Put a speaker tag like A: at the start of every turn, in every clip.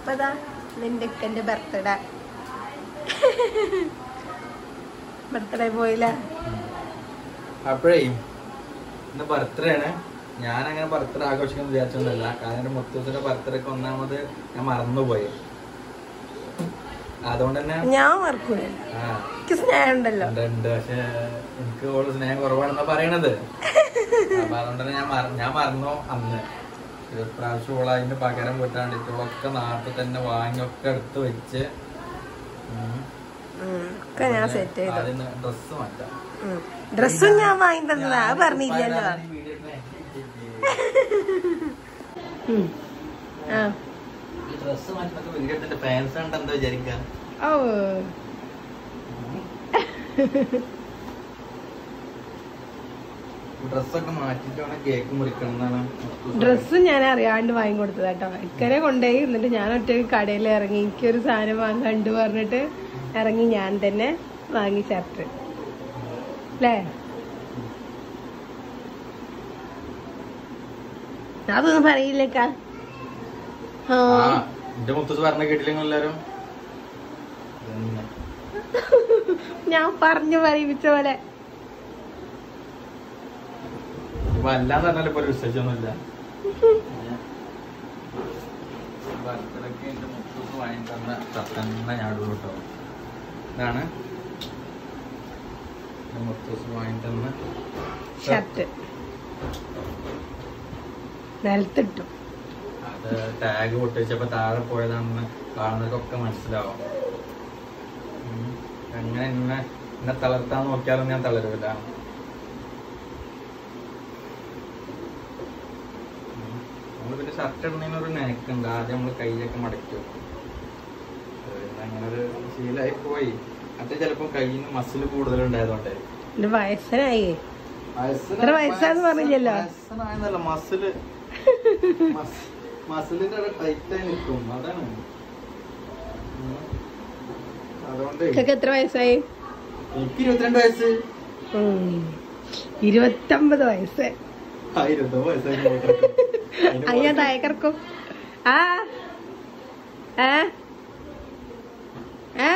A: അപ്പൊ അതാ നിന്റെ ഇക്കന്റെ ബർത്ത്ഡേ ബർത്ത്ഡേ പോയില്ല
B: അപ്പോഴേ ഇന്ന് ബർത്ത്ഡേ ആണ് ഞാൻ അങ്ങനെ ബർത്ത്ഡേ ആഘോഷിക്കാൻ വിചാരിച്ചൊന്നുമല്ല കാരണം എന്റെ മുത്തൂസിന്റെ ബർത്ത്ഡേ ഒക്കെ ഒന്നാമത് ഞാൻ മറന്നുപോയി അതുകൊണ്ട് തന്നെ
A: ഞാൻ മറക്കൂല
B: ആ
A: എനിക്ക് സ്നേഹം ഉണ്ടല്ലോ
B: ഉണ്ട് ഉണ്ട് പക്ഷെ എനിക്ക് ഓള് സ്നേഹം കുറവാണെന്നാ പറയണത് അപ്പൊ അതുകൊണ്ട് തന്നെ ഞാൻ മറ- ഞാൻ മറന്നു അന്ന് ഒരു പ്രാവശ്യം ഓള അതിന്റെ പകരം വിട്ടാണ്ടിട്ട് ഓളൊക്കെ നാട്ടിൽ തന്നെ വാങ്ങി ഒക്കെ എടുത്ത് വെച്ച് ഉം.
A: ഉം, ഒക്കെ ഞാൻ സെറ്റ് ചെയ്തു
B: അതിന് ഡ്രസ്സ് മാറ്റാം
A: ഡ്രസ്സും ഞാൻ വാങ്ങി തന്നതാ അത് പറഞ്ഞില്ലല്ലോ ഉം. ആ
B: ഈ ഡ്രസ്സ് മാറ്റുന്നൊക്കെ വലിയ ഫാൻസ് ഉണ്ട് എന്താ വിചാരിക്കുക
A: ഓ
B: ഡ്രസ്സൊക്കെ മാറ്റിട്ട് വേണം കേക്ക് മുറിക്കണം എന്നാണ്
A: ഡ്രസ്സും ഞാൻ അറിയാണ്ട് വാങ്ങി കൊടുത്തത് കേട്ടോ ഇക്കരെ കൊണ്ടുപോയി എന്നിട്ട് ഞാൻ ഒറ്റ കടയിൽ ഇറങ്ങി എനിക്കൊരു സാധനം വാങ്ങാണ്ട് പറഞ്ഞിട്ട് ഇറങ്ങി ഞാൻ തന്നെ വാങ്ങി ഷർട്ട് അല്ലേ അതൊന്നും പറയില്ലേക്കാ ആ
B: ആ എന്റെ മുത്തത് പറഞ്ഞ കേട്ടില്ലെങ്കിൽ എല്ലാരും ഇതന്നെ.
A: ഞാൻ പറഞ്ഞു പറയിപ്പിച്ച പോലെ
B: ഇപ്പൊ അല്ലാന്ന് പറഞ്ഞാൽ ഇപ്പൊ ഒരു വിശ്വസിച്ചൊന്നുമില്ല ബർത്ത്ഡേക്ക് എന്റെ മുത്തൂസ് വാങ്ങി തന്ന തന്നെ ഞാൻ ഇടുള്ളൂ കേട്ടോ ഇതാണ് എന്റെ മുത്തൂസ് വാങ്ങി തന്ന
A: ഷർട്ട് നിലത്തിട്ടു
B: അത് ടാഗ് പൊട്ടിച്ചപ്പോ താഴെ പോയതാണെന്ന് കാണുന്നവർക്കൊക്കെ മനസ്സിലാവും ഉം. അങ്ങനെ എന്നെ എന്നെ തളർത്താൻ നോക്കിയാലും ഞാൻ തളരൂല ഉം. നമ്മള് പിന്നെ ഷർട്ട് ഇടുന്നതിന് ഒരു നേക്കുണ്ട് ആദ്യം നമ്മള് കൈയൊക്കെ മടക്കി വെക്കും പിന്നെ അങ്ങനെ ഒരു ശീലമായി പോയി അത് ചിലപ്പോ കയ്യിൽ നിന്ന് മസിൽ കൂടുതലുണ്ടായതുകൊണ്ടേ
A: എന്റെ വയസ്സനായി എത്ര വയസ്സാന്ന് പറഞ്ഞില്ലല്ലോ.
B: വയസ്സനായെന്നല്ല മസില് മസ്- മസിലിന്റെ അവിടെ ടൈറ്റായി നിൽക്കും അതാണ് ഉം. അതുകൊണ്ട്
A: ഇക്കൊക്കെ എത്ര വയസ്സായി
B: എനിക്ക് ഇരുപത്തിരണ്ട് വയസ്സ്
A: ഉം. ഇരുപത്തൊമ്പത് വയസ്സ്
B: ആ ഇരുപത്തൊമ്പത് വയസ്സായി മൂത്രമൊക്കെ. അതിന്
A: അയ്യ
B: പുറത്ത്
A: തായക്കർക്കും ആ ഏ ഏ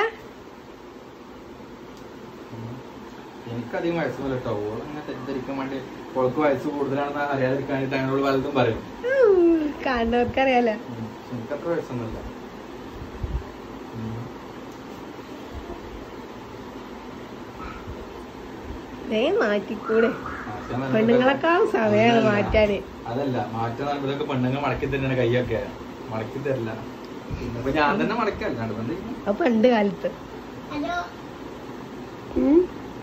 B: ഉം. എനിക്കധികം വയസ്സൊന്നുമില്ല കേട്ടോ ഓൾ അങ്ങനെ തെറ്റിദ്ധരിക്കാൻ വേണ്ടി ഓൾക്ക് വയസ്സ് കൂടുതലാണെന്ന് അറിയാതിരിക്കാൻ വേണ്ടിട്ട് അങ്ങനോട് പലതും പറയും
A: കാണുന്നവർക്കറിയാലോ
B: ഉം. പക്ഷെ എനിക്കത്ര വയസ്സൊന്നുമില്ല ഉം.
A: ദേ മാറ്റിക്കൂടെ
B: മാറ്റാൻ നല്ല-
A: പെണ്ണുങ്ങളെക്കാൾ സമയമാണ്
B: അതല്ല.
A: മാറ്റാന്
B: അതല്ല മാറ്റാൻ പറയുമ്പോഴൊക്കെ പെണ്ണുങ്ങൾ മടക്കി തന്നെയാണ് കൈയൊക്കെ മടക്കി തരില്ല ഇന്നിപ്പോ ഞാൻ തന്നെ മടക്കല്ല അതുകൊണ്ട്
A: അത് പണ്ട് കാലത്ത് ഉം.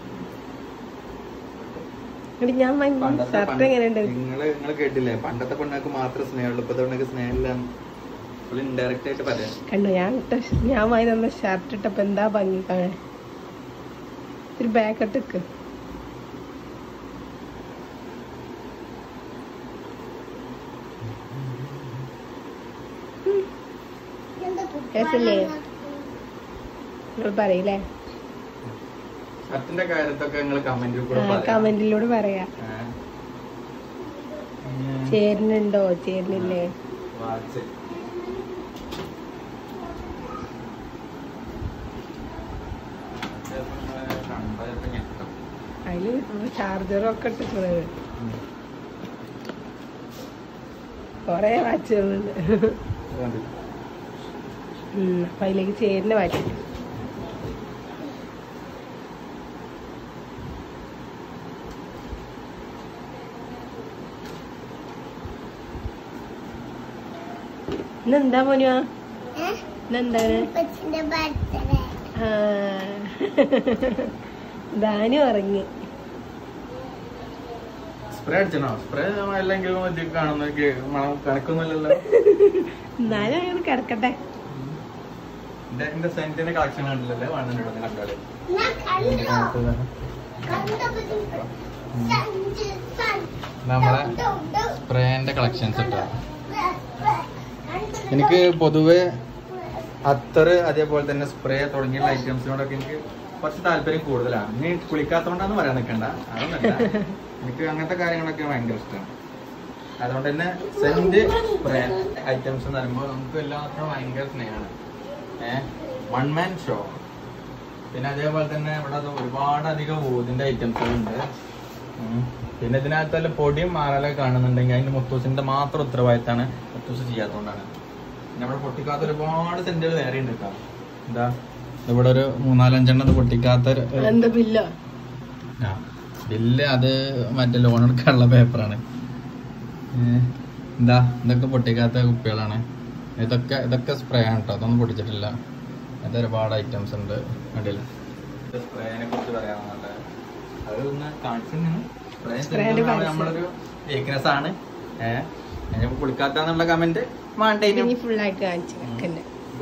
A: എടി ഞാൻ വാങ്ങി
B: പണ്ടത്തെ
A: ഷർട്ട് എങ്ങനെയുണ്ട്
B: നിങ്ങള് നിങ്ങൾ കേട്ടില്ലേ പണ്ടത്തെ പെണ്ണുങ്ങൾക്ക് മാത്രമേ സ്നേഹമുള്ളൂ ഇപ്പത്തെ പെണ്ണുങ്ങൾക്ക് സ്നേഹമില്ല ഇൻഡയറക്റ്റ് ആയിട്ട് പറയാം
A: കണ്ടു ഞാൻ ഇട്ട ഞാൻ വാങ്ങി തന്ന ഷർട്ട് ഇട്ടപ്പോ എന്താ ഭംഗി കാണാൻ ഒരു ബാക്ക് ഇട്ടക്ക് രസല്ലേ നിങ്ങൾ പറയില്ലേ
B: ഷർട്ടിന്റെ കാര്യത്തൊക്കെ നിങ്ങൾ കമന്റിൽ കൂടെ പറയാം
A: കമന്റിലൂടെ പറയാ
B: ഏ.
A: ചേരുന്നുണ്ടോ ചേരുന്നില്ലേ
B: വാച്ച് കണ്ടതൊക്കെ ഞെട്ടും
A: അതില് ചാർജറും ഒക്കെ ഇട്ടിട്ടുള്ളത് കൊറേ വാച്ചുകളുണ്ട്
B: കണ്ടില്ലേ?
A: ഉം, അപ്പൊ അതിലേക്ക് ചേരുന്ന മാറ്റി ഇന്നെന്താ മോനുവാ ഇന്നെന്താണ് ആ. ദാനു ഇറങ്ങി
B: സ്പ്രേ അടിച്ചണോ സ്പ്രേ അല്ലെങ്കിലും വലിയ കാണുന്ന കേ- മണം കണക്കൊന്നുമില്ലല്ലോ
A: എന്നാലും അങ്ങനെ കിടക്കട്ടെ
B: എന്റെ എന്റെ സെന്റിന്റെ കളക്ഷൻ കണ്ടില്ലല്ലേ വേണമെന്നുണ്ടോ കണ്ടാല് നമ്മളെ സ്പ്രേന്റെ കളക്ഷൻസ് ഇട്ടാ എനിക്ക് പൊതുവെ അത്തറ് അതേപോലെ തന്നെ സ്പ്രേ തുടങ്ങിയുള്ള ഐറ്റംസിനോടൊക്കെ എനിക്ക് കുറച്ച് താല്പര്യം കൂടുതലാണ് ഇനി കുളിക്കാത്തോണ്ടാന്ന് പറയാൻ നിൽക്കണ്ട അതൊന്നല്ല എനിക്ക് അങ്ങനത്തെ കാര്യങ്ങളൊക്കെ ഭയങ്കര ഇഷ്ടമാണ് അതുകൊണ്ട് തന്നെ സെന്റ് സ്പ്രേ ഐറ്റംസ് എന്ന് പറയുമ്പോൾ നമുക്ക് എല്ലാത്തിനും ഭയങ്കര സ്നേഹമാണ് ഏഹ് വൺ മാൻ ഷോ പിന്നെ അതേപോലെ തന്നെ ഇവിടെ അത് ഒരുപാട് അധികം ഊതിന്റെ ഐറ്റംസ് ഉണ്ട് ഉം. പിന്നെ ഇതിനകത്തല്ല പൊടിയും മാറലൊക്കെ കാണുന്നുണ്ടെങ്കിൽ അതിന്റെ മുത്തൂസിന്റെ മാത്രം ഉത്തരവാദിത്തമാണ് മുത്തൂസ് ചെയ്യാത്തതുകൊണ്ടാണ് പിന്നെ ഇവിടെ പൊട്ടിക്കാത്ത ഒരുപാട് സെന്റുകൾ വേറെ ഉണ്ട് കേട്ടോ എന്താ ഇവിടെ ഒരു മൂന്നാലഞ്ചെണ്ണം ഇത് പൊട്ടിക്കാത്ത ഒരു-
A: എന്താ ബില്ലോ
B: ആ ബില്ല് അത് മറ്റേ ലോൺ എടുക്കാനുള്ള പേപ്പറാണ് എന്താ ഇതൊക്കെ പൊട്ടിക്കാത്ത കുപ്പികളാണ് ഇതൊക്കെ ഇതൊക്കെ സ്പ്രേ ആണ് കേട്ടോ അതൊന്നും പൊട്ടിച്ചിട്ടില്ല ഇത് ഒരുപാട് ഐറ്റംസ് ഉണ്ട് കണ്ടില്ല സ്പ്രേനെ കുറിച്ച് പറയാവുന്നത് അത് ഒന്ന് കാണിച്ചു
A: Spray ന്റെ കാണിച്ചു.
B: നമ്മളൊരു വീക്ക്നെസ് ആണ് ഏഹ് അതിനിപ്പോ കുളിക്കാത്തെന്നുള്ള കമന്റ് വേണ്ടേനും
A: ഇനി ഫുള്ളായിട്ട് കാണിച്ചു വെക്കന്നെ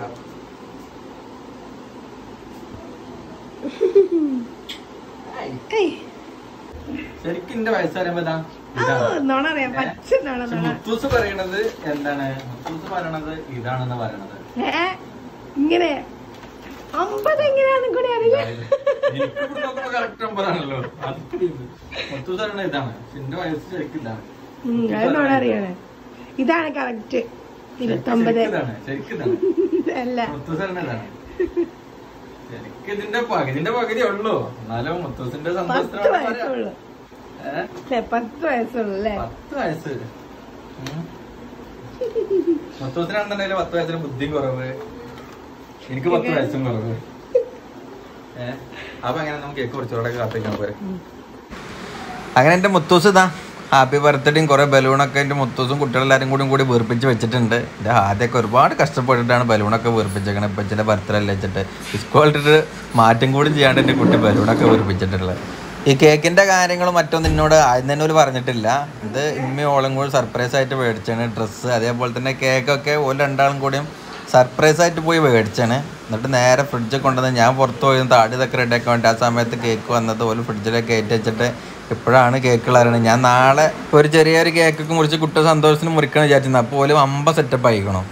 A: ഏയ്.
B: ശരിക്കും എന്റെ വയസ്സ് പറയുമ്പോ ഇതാ
A: ആ,
B: ഇതാണ്
A: നോണ അറിയാം പച്ച നോണ
B: പക്ഷെ
A: നോണ
B: മുത്തൂസ് പറയണത് എന്താണ് മുത്തൂസ് പറയണത് ഇതാണെന്ന് പറയണത്
A: ഏ ഇങ്ങനെ അമ്പത് എങ്ങനെയാണെന്നും കൂടി അറിയില്ല
B: കറക്റ്റ് നമ്പറാണല്ലോ മുത്തൂസ് പറയണത് ഇതാണ് പക്ഷെ എന്റെ വയസ്സ് ശരിക്കും ഇതാണ്
A: ഉം, അത് നോണ അറിയണേ ഇതാണ് കറക്റ്റ് ഇരുപത്തൊമ്പത്
B: ശരിക്കും ഇതാണ് ശരിക്കും ഇതാണ്
A: അല്ല
B: മുത്തൂസ് പറയണ ഇതാണ് ശരിക്കും ഇതിന്റെ പകുതിന്റെ പകുതി ഉള്ളൂ എന്നാലും മുത്തൂസിന്റെ
A: പത്ത്
B: സന്തോഷത്തിലാണ് പറയാ.
A: വയസ്സുള്ളൂ
B: ഏ?
A: അല്ലേ പത്ത് വയസ്സുള്ളൂ അല്ലേ
B: പത്ത് വയസ്സ് ഉം. മുത്തൂസിനാണെന്നുണ്ടെങ്കിൽ പത്ത് വയസ്സിന് ബുദ്ധിയും കുറവ് എനിക്ക് പത്ത് വയസ്സും കുറവ് ഏഹ് അപ്പൊ അങ്ങനെ നമുക്ക് കേക്ക് കുറച്ചുകൂടെ കാത്തിരിക്കാൻ പോരെ അങ്ങനെ എന്റെ മുത്തൂസ് ഇതാ ഹാപ്പി ബർത്ത്ഡേയും കുറെ ബലൂണൊക്കെ എന്റെ മുത്തൂസും കുട്ടികളെല്ലാരും കൂടി കൂടി വീർപ്പിച്ച് വെച്ചിട്ടുണ്ട് ഇത് ആദ്യമൊക്കെ ഒരുപാട് കഷ്ടപ്പെട്ടിട്ടാണ് ബലൂണൊക്കെ വീർപ്പിച്ചേക്കണത് ഇപ്പൊ ചില ബർത്ത്ഡേ അല്ല വെച്ചിട്ട് സ്കൂളിട്ടിട്ട് മാറ്റം കൂടി ചെയ്യാണ്ട് എന്റെ കുട്ടി ബലൂണൊക്കെ വീർപ്പിച്ചിട്ടുള്ളത് ഈ കേക്കിന്റെ കാര്യങ്ങളും മറ്റൊന്നും എന്നോട് ആദ്യം തന്നെ ഒരു പറഞ്ഞിട്ടില്ല ഇത് ഇമ്മയും ഓളും കൂടി സർപ്രൈസ് ആയിട്ട് മേടിച്ചാണ് ഡ്രസ്സ് അതേപോലെ തന്നെ കേക്കൊക്കെ ഓല് രണ്ടാളും കൂടിയും സർപ്രൈസ് ആയിട്ട് പോയി മേടിച്ചാണ് എന്നിട്ട് നേരെ ഫ്രിഡ്ജിൽ കൊണ്ടുവന്ന് ഞാൻ പുറത്ത് പോയി താടി ഇതൊക്കെ റെഡിയാക്കാൻ വേണ്ടി ആ സമയത്ത് കേക്ക് വന്നത് ഓല് ഫ്രിഡ്ജിലേക്ക് കയറ്റി വെച്ചിട്ട് ഇപ്പോഴാണ് കേക്കുകൾ അറിയണത് ഞാൻ നാളെ ഒരു ചെറിയൊരു കേക്കൊക്കെ മുറിച്ച് കുട്ടി സന്തോഷത്തിന് മുറിക്കണം വിചാരിച്ചിരുന്നു അപ്പോൾ ഓല് അമ്പ സെറ്റപ്പ് ആയിക്കണം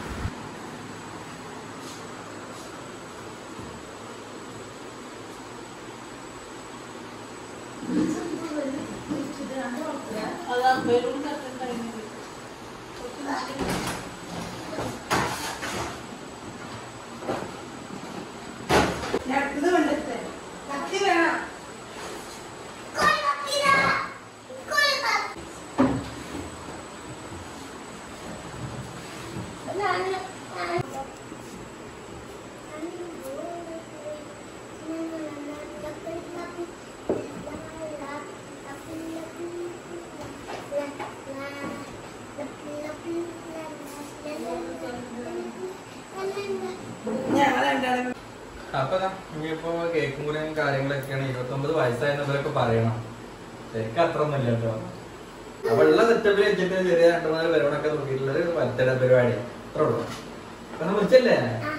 B: അപ്പൊ ദാ ഇനിയിപ്പോ കേക്കും കൂടെ കാര്യങ്ങളൊക്കെയാണ് ഇരുപത്തൊമ്പത് വയസ്സായെന്ന് ഇവരൊക്കെ പറയണം ശരിക്കും അത്ര ഒന്നും ഇല്ല കേട്ടോ അപ്പൊ ഉള്ള സെറ്റപ്പിൽ വെച്ചിട്ട് ചെറിയ രണ്ടു മൂന്നാല് പേരോടൊക്കെ നോക്കിയിട്ടുള്ള ഒരു ബർത്ത്ഡേ പരിപാടി അത്രേ ഉള്ളൂ അപ്പൊ ഒന്ന് വിളിച്ചല്ലേ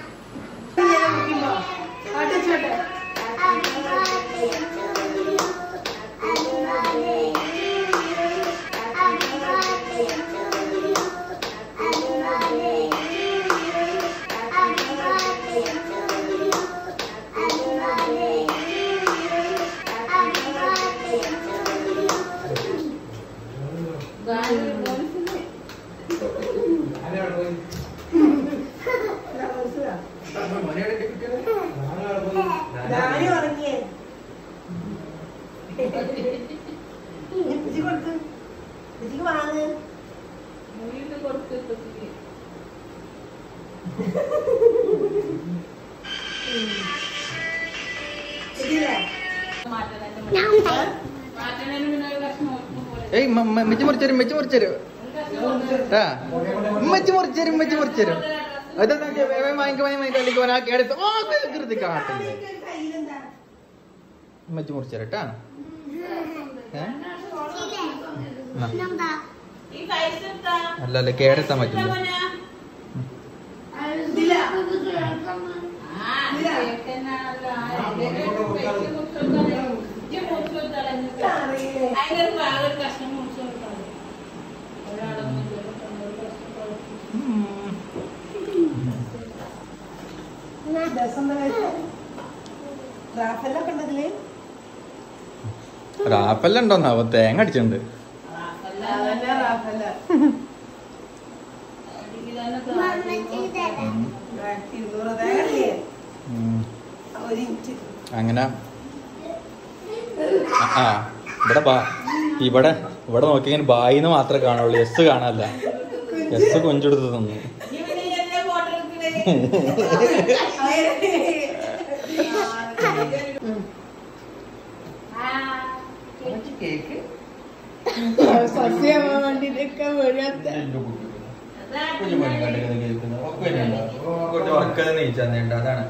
B: ഏയ് മെച്ച് മുറിച്ചരും മെച്ച് മുറിച്ചരും ആ മെച്ച് മുറിച്ചരും മെച്ച് മുറിച്ചരും അതാ വാങ്ങിക്ക വാങ്ങിക്ക ആ കേടത്ത് ഓ കൃതി കാട്ടില്ലേ മെച്ച് മുറിച്ചരും കേട്ടാ അല്ല അല്ല കേടെത്താൻ പറ്റില്ല റാപ്പല്ല ഉണ്ടോന്നാവോ തേങ്ങ അടിച്ചിട്ടുണ്ട്
A: റാഫല്ല ഇരുന്നൂറ് അതായത്
B: ഉം.
A: ഒരു ഇഞ്ച്
B: അങ്ങനെ ആ, ആ ഇവിടെ ബാ ഇവിടെ ഇവിടെ നോക്കി ഇങ്ങനെ ബായിന്ന് മാത്രമേ കാണുള്ളൂ എസ് കാണാനല്ല എസ് കൊഞ്ചെടുത്ത് തന്നു
A: സസ്യമാവാൻ വേണ്ടിട്ടൊക്കെ വീഴാത്ത
B: അതാണ്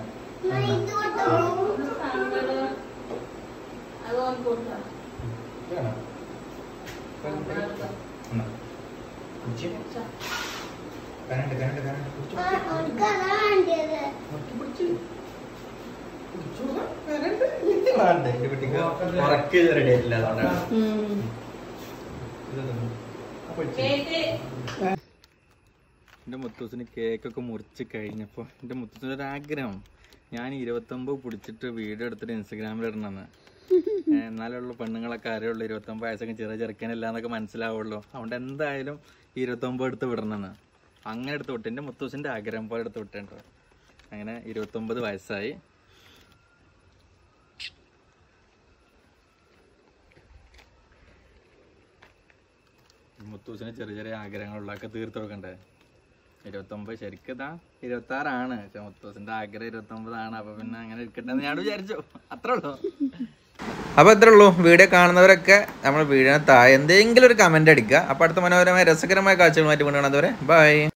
B: ഉറക്ക് റെഡി ആയിട്ടില്ല അതുകൊണ്ടാണ് എൻ്റെ മുത്തൂസിന് കേക്കൊക്കെ മുറിച്ച് കഴിഞ്ഞപ്പോൾ എൻ്റെ മുത്തൂസിൻ്റെ ഒരു ആഗ്രഹം ഞാൻ ഇരുപത്തൊമ്പത് പിടിച്ചിട്ട് വീഡിയോ എടുത്തിട്ട് ഇൻസ്റ്റഗ്രാമിൽ ഇടണമെന്ന് ഏഹ് എന്നാലുള്ള പെണ്ണുങ്ങളൊക്കെ അറിയുള്ളൂ ഇരുപത്തൊമ്പത് വയസ്സൊക്കെ ചെറിയ ചെറുക്കനില്ല എന്നൊക്കെ മനസ്സിലാവുള്ളൂ അതുകൊണ്ട് എന്തായാലും ഈ ഇരുപത്തൊമ്പത് എടുത്ത് വിടണമെന്ന് അങ്ങനെ എടുത്ത് വിട്ടു എൻ്റെ മുത്തൂസിൻ്റെ ആഗ്രഹം പോലെ എടുത്ത് വിട്ടേട്ടോ അങ്ങനെ ഇരുപത്തൊമ്പത് വയസ്സായി മുത്തൂസിന് ചെറിയ ചെറിയ ആഗ്രഹങ്ങളുള്ളതൊക്കെ തീർത്ത് കൊടുക്കണ്ടേ ഇരുപത്തൊമ്പത് ശരിക്കും ഇതാ ഇരുപത്തി ആറാണ് പക്ഷെ മുത്തൂസിന്റെ ആഗ്രഹം ഇരുപത്തി ഒമ്പതാണ് അപ്പൊ പിന്നെ അങ്ങനെ ഇരിക്കട്ടെ എന്ന് ഞാൻ വിചാരിച്ചു അത്രേ ഉള്ളൂ അപ്പൊ ഇത്രേ ഉള്ളൂ വീഡിയോ കാണുന്നവരൊക്കെ നമ്മൾ വീഡിയോ താഴെ എന്തെങ്കിലും ഒരു കമന്റ് അടിക്കുക അപ്പൊ അടുത്ത മനോഹരമായ രസകരമായ കാഴ്ചകളുമായിട്ട് കൊണ്ടുപോകണം അതുവരെ ബൈ